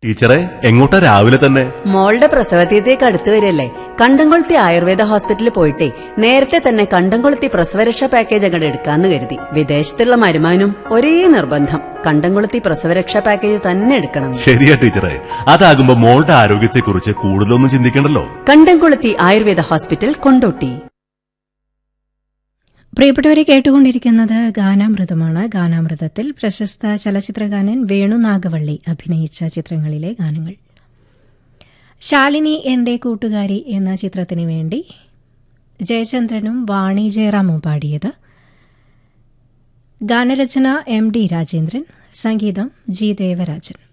ടീച്ചറെ എങ്ങോട്ടാ രാവിലെ തന്നെ മോളുടെ പ്രസവതീയത്തേക്ക് അടുത്ത് വരില്ലേ കണ്ടംകൊളുത്തി ആയുർവേദ ഹോസ്പിറ്റലിൽ പോയിട്ടേ നേരത്തെ തന്നെ കണ്ടംകൊളുത്തി പ്രസവരക്ഷാ പാക്കേജ് അങ്ങോട്ട് എടുക്കാന്ന് കരുതി വിദേശത്തുള്ള മരുമാനും ഒരേ നിർബന്ധം കണ്ടംകൊളുത്തി പ്രസവരക്ഷാ പാക്കേജ് തന്നെ എടുക്കണം ശരിയാ ടീച്ചറെ അതാകുമ്പോ മോളുടെ ആരോഗ്യത്തെക്കുറിച്ച് കൂടുതലൊന്നും ചിന്തിക്കണ്ടല്ലോ കണ്ടംകൊളുത്തി ആയുർവേദ ഹോസ്പിറ്റൽ കൊണ്ടോട്ടി പ്രിയപ്പെട്ടവരെ കേട്ടുകൊണ്ടിരിക്കുന്നത് ഗാനാമൃതമാണ് ഗാനാമൃതത്തിൽ പ്രശസ്ത ചലച്ചിത്രഗാനൻ വേണു നാഗവള്ളി അഭിനയിച്ച ചിത്രങ്ങളിലെ ഗാനങ്ങൾ ശാലിനി എന്റെ കൂട്ടുകാരി എന്ന ചിത്രത്തിന് വേണ്ടി ജയചന്ദ്രനും വാണി ജയറാമും പാടിയത് ഗാനരചന എം ഡി രാജേന്ദ്രൻ സംഗീതം ജി ദേവരാജൻ